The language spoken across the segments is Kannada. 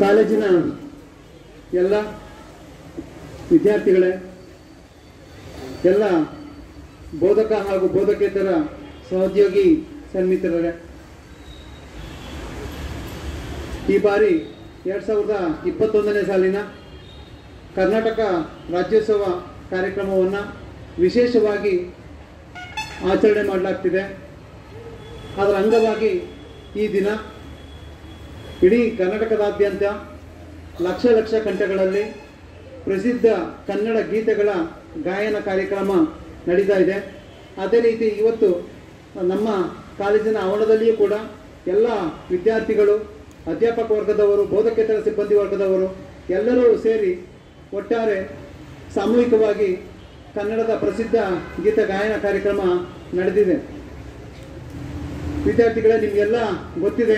ಕಾಲೇಜಿನ ಎಲ್ಲ ವಿದ್ಯಾರ್ಥಿಗಳೇ ಎಲ್ಲ ಬೋಧಕ ಹಾಗೂ ಬೋಧಕೇತರ ಸಹೋದ್ಯೋಗಿ ಸನ್ಮಿತ್ರರೇ ಈ ಬಾರಿ ಎರಡು ಸಾವಿರದ ಇಪ್ಪತ್ತೊಂದನೇ ಸಾಲಿನ ಕರ್ನಾಟಕ ರಾಜ್ಯೋತ್ಸವ ಕಾರ್ಯಕ್ರಮವನ್ನು ವಿಶೇಷವಾಗಿ ಆಚರಣೆ ಮಾಡಲಾಗ್ತಿದೆ ಅದರ ಅಂಗವಾಗಿ ಈ ದಿನ ಇಡೀ ಕರ್ನಾಟಕದಾದ್ಯಂತ ಲಕ್ಷ ಲಕ್ಷ ಕಂಠಗಳಲ್ಲಿ ಪ್ರಸಿದ್ಧ ಕನ್ನಡ ಗೀತೆಗಳ ಗಾಯನ ಕಾರ್ಯಕ್ರಮ ನಡೀತಾ ಇದೆ ಅದೇ ರೀತಿ ಇವತ್ತು ನಮ್ಮ ಕಾಲೇಜಿನ ಆವರಣದಲ್ಲಿಯೂ ಕೂಡ ಎಲ್ಲ ವಿದ್ಯಾರ್ಥಿಗಳು ಅಧ್ಯಾಪಕ ವರ್ಗದವರು ಬೋಧಕೇತರ ಸಿಬ್ಬಂದಿ ವರ್ಗದವರು ಎಲ್ಲರೂ ಸೇರಿ ಒಟ್ಟಾರೆ ಸಾಮೂಹಿಕವಾಗಿ ಕನ್ನಡದ ಪ್ರಸಿದ್ಧ ಗೀತ ಗಾಯನ ಕಾರ್ಯಕ್ರಮ ನಡೆದಿದೆ ವಿದ್ಯಾರ್ಥಿಗಳೇ ನಿಮಗೆಲ್ಲ ಗೊತ್ತಿದೆ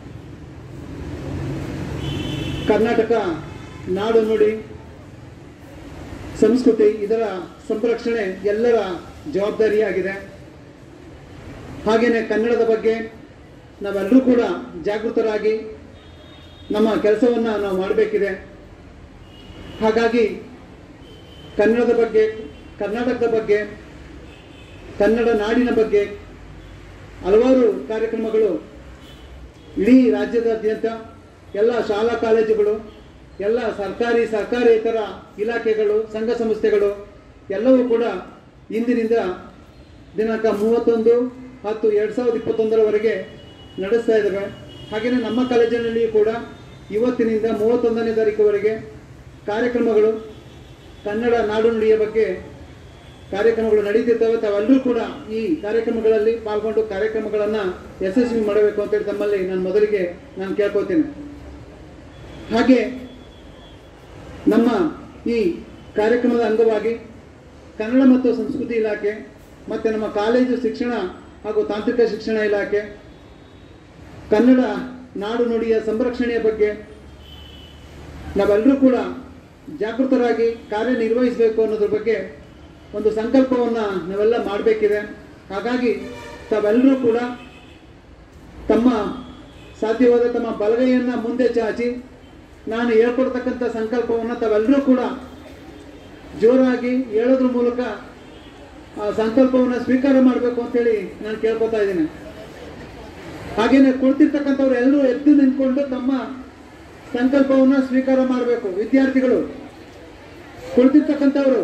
ಕರ್ನಾಟಕ ನಾಡು ನುಡಿ ಸಂಸ್ಕೃತಿ ಇದರ ಸಂರಕ್ಷಣೆ ಎಲ್ಲರ ಜವಾಬ್ದಾರಿಯಾಗಿದೆ ಹಾಗೆಯೇ ಕನ್ನಡದ ಬಗ್ಗೆ ನಾವೆಲ್ಲರೂ ಕೂಡ ಜಾಗೃತರಾಗಿ ನಮ್ಮ ಕೆಲಸವನ್ನು ನಾವು ಮಾಡಬೇಕಿದೆ ಹಾಗಾಗಿ ಕನ್ನಡದ ಬಗ್ಗೆ ಕರ್ನಾಟಕದ ಬಗ್ಗೆ ಕನ್ನಡ ನಾಡಿನ ಬಗ್ಗೆ ಹಲವಾರು ಕಾರ್ಯಕ್ರಮಗಳು ಇಡೀ ರಾಜ್ಯದಾದ್ಯಂತ ಎಲ್ಲ ಶಾಲಾ ಕಾಲೇಜುಗಳು ಎಲ್ಲ ಸರ್ಕಾರಿ ಸರ್ಕಾರೇತರ ಇಲಾಖೆಗಳು ಸಂಘ ಸಂಸ್ಥೆಗಳು ಎಲ್ಲವೂ ಕೂಡ ಇಂದಿನಿಂದ ದಿನಾಂಕ ಮೂವತ್ತೊಂದು ಹತ್ತು ಎರಡು ಸಾವಿರದ ಇಪ್ಪತ್ತೊಂದರವರೆಗೆ ನಡೆಸ್ತಾ ಇದ್ದಾವೆ ಹಾಗೆಯೇ ನಮ್ಮ ಕಾಲೇಜಿನಲ್ಲಿಯೂ ಕೂಡ ಇವತ್ತಿನಿಂದ ಮೂವತ್ತೊಂದನೇ ತಾರೀಕುವರೆಗೆ ಕಾರ್ಯಕ್ರಮಗಳು ಕನ್ನಡ ನಾಡು ನುಡಿಯ ಬಗ್ಗೆ ಕಾರ್ಯಕ್ರಮಗಳು ನಡೀತಿರ್ತವೆ ತಾವೆಲ್ಲರೂ ಕೂಡ ಈ ಕಾರ್ಯಕ್ರಮಗಳಲ್ಲಿ ಪಾಲ್ಗೊಂಡು ಕಾರ್ಯಕ್ರಮಗಳನ್ನು ಯಶಸ್ವಿ ಮಾಡಬೇಕು ಅಂತೇಳಿ ತಮ್ಮಲ್ಲಿ ನಾನು ಮೊದಲಿಗೆ ನಾನು ಕೇಳ್ಕೊತೀನಿ ಹಾಗೆ ನಮ್ಮ ಈ ಕಾರ್ಯಕ್ರಮದ ಅಂಗವಾಗಿ ಕನ್ನಡ ಮತ್ತು ಸಂಸ್ಕೃತಿ ಇಲಾಖೆ ಮತ್ತು ನಮ್ಮ ಕಾಲೇಜು ಶಿಕ್ಷಣ ಹಾಗೂ ತಾಂತ್ರಿಕ ಶಿಕ್ಷಣ ಇಲಾಖೆ ಕನ್ನಡ ನಾಡು ನುಡಿಯ ಸಂರಕ್ಷಣೆಯ ಬಗ್ಗೆ ನಾವೆಲ್ಲರೂ ಕೂಡ ಜಾಗೃತರಾಗಿ ಕಾರ್ಯನಿರ್ವಹಿಸಬೇಕು ಅನ್ನೋದ್ರ ಬಗ್ಗೆ ಒಂದು ಸಂಕಲ್ಪವನ್ನು ನಾವೆಲ್ಲ ಮಾಡಬೇಕಿದೆ ಹಾಗಾಗಿ ತಾವೆಲ್ಲರೂ ಕೂಡ ತಮ್ಮ ಸಾಧ್ಯವಾದ ತಮ್ಮ ಬಲಗೈಯನ್ನು ಮುಂದೆ ಚಾಚಿ ನಾನು ಹೇಳ್ಕೊಡ್ತಕ್ಕಂಥ ಸಂಕಲ್ಪವನ್ನು ತಾವೆಲ್ಲರೂ ಕೂಡ ಜೋರಾಗಿ ಹೇಳೋದ್ರ ಮೂಲಕ ಆ ಸಂಕಲ್ಪವನ್ನು ಸ್ವೀಕಾರ ಮಾಡಬೇಕು ಅಂತೇಳಿ ನಾನು ಕೇಳ್ಕೊತಾ ಇದ್ದೀನಿ ಹಾಗೇನೆ ಕುಳಿತಿರ್ತಕ್ಕಂಥವ್ರು ಎಲ್ಲರೂ ಎದ್ದು ನಿಂತ್ಕೊಂಡು ತಮ್ಮ ಸಂಕಲ್ಪವನ್ನು ಸ್ವೀಕಾರ ಮಾಡಬೇಕು ವಿದ್ಯಾರ್ಥಿಗಳು ಕುಳಿತಿರ್ತಕ್ಕಂಥವ್ರು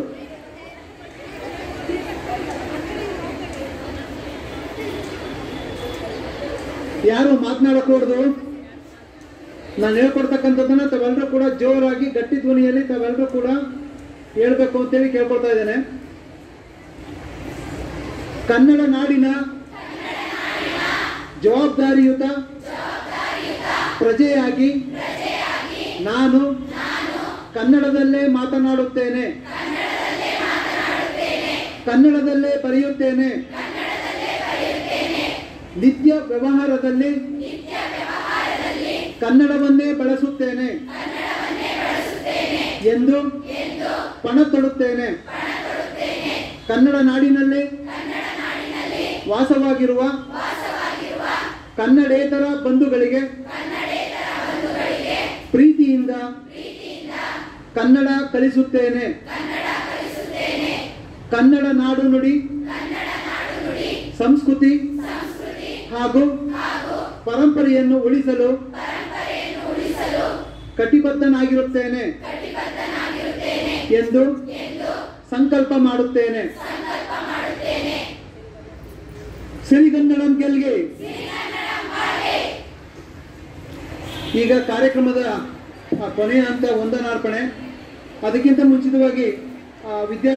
ಯಾರು ಮಾತನಾಡಕೂಡದು ನಾನು ಹೇಳ್ಕೊಡ್ತಕ್ಕಂಥದ್ದನ್ನ ತಾವೆಲ್ಲರೂ ಕೂಡ ಜೋರಾಗಿ ಗಟ್ಟಿ ಧ್ವನಿಯಲ್ಲಿ ತಾವೆಲ್ಲರೂ ಕೂಡ ಹೇಳ್ಬೇಕು ಅಂತೇಳಿ ಕೇಳ್ಕೊಳ್ತಾ ಇದ್ದೇನೆ ಕನ್ನಡ ನಾಡಿನ ಜವಾಬ್ದಾರಿಯುತ ಪ್ರಜೆಯಾಗಿ ನಾನು ಕನ್ನಡದಲ್ಲೇ ಮಾತನಾಡುತ್ತೇನೆ ಕನ್ನಡದಲ್ಲೇ ಬರೆಯುತ್ತೇನೆ ನಿತ್ಯ ವ್ಯವಹಾರದಲ್ಲಿ ಕನ್ನಡವನ್ನೇ ಬಳಸುತ್ತೇನೆ ಎಂದು ಪಣ ತೊಡುತ್ತೇನೆ ಕನ್ನಡ ನಾಡಿನಲ್ಲಿ ವಾಸವಾಗಿರುವ ಕನ್ನಡೇತರ ಬಂಧುಗಳಿಗೆ ಪ್ರೀತಿಯಿಂದ ಕನ್ನಡ ಕಲಿಸುತ್ತೇನೆ ಕನ್ನಡ ನಾಡು ನುಡಿ ಸಂಸ್ಕೃತಿ ಹಾಗೂ ಪರಂಪರೆಯನ್ನು ಉಳಿಸಲು ಕಟಿಬದ್ಧನಾಗಿರುತ್ತೇನೆ ಎಂದು ಸಂಕಲ್ಪ ಮಾಡುತ್ತೇನೆ ಸಿರಿಗನ್ನಡಂ ಗೆಲ್ಗೆ ಈಗ ಕಾರ್ಯಕ್ರಮದ ಆ, ಕೊನೆಯ ಹಂತ ವಂದನಾರ್ಪಣೆ ಅದಕ್ಕಿಂತ ಮುಂಚಿತವಾಗಿ ಆ, ವಿದ್ಯಾ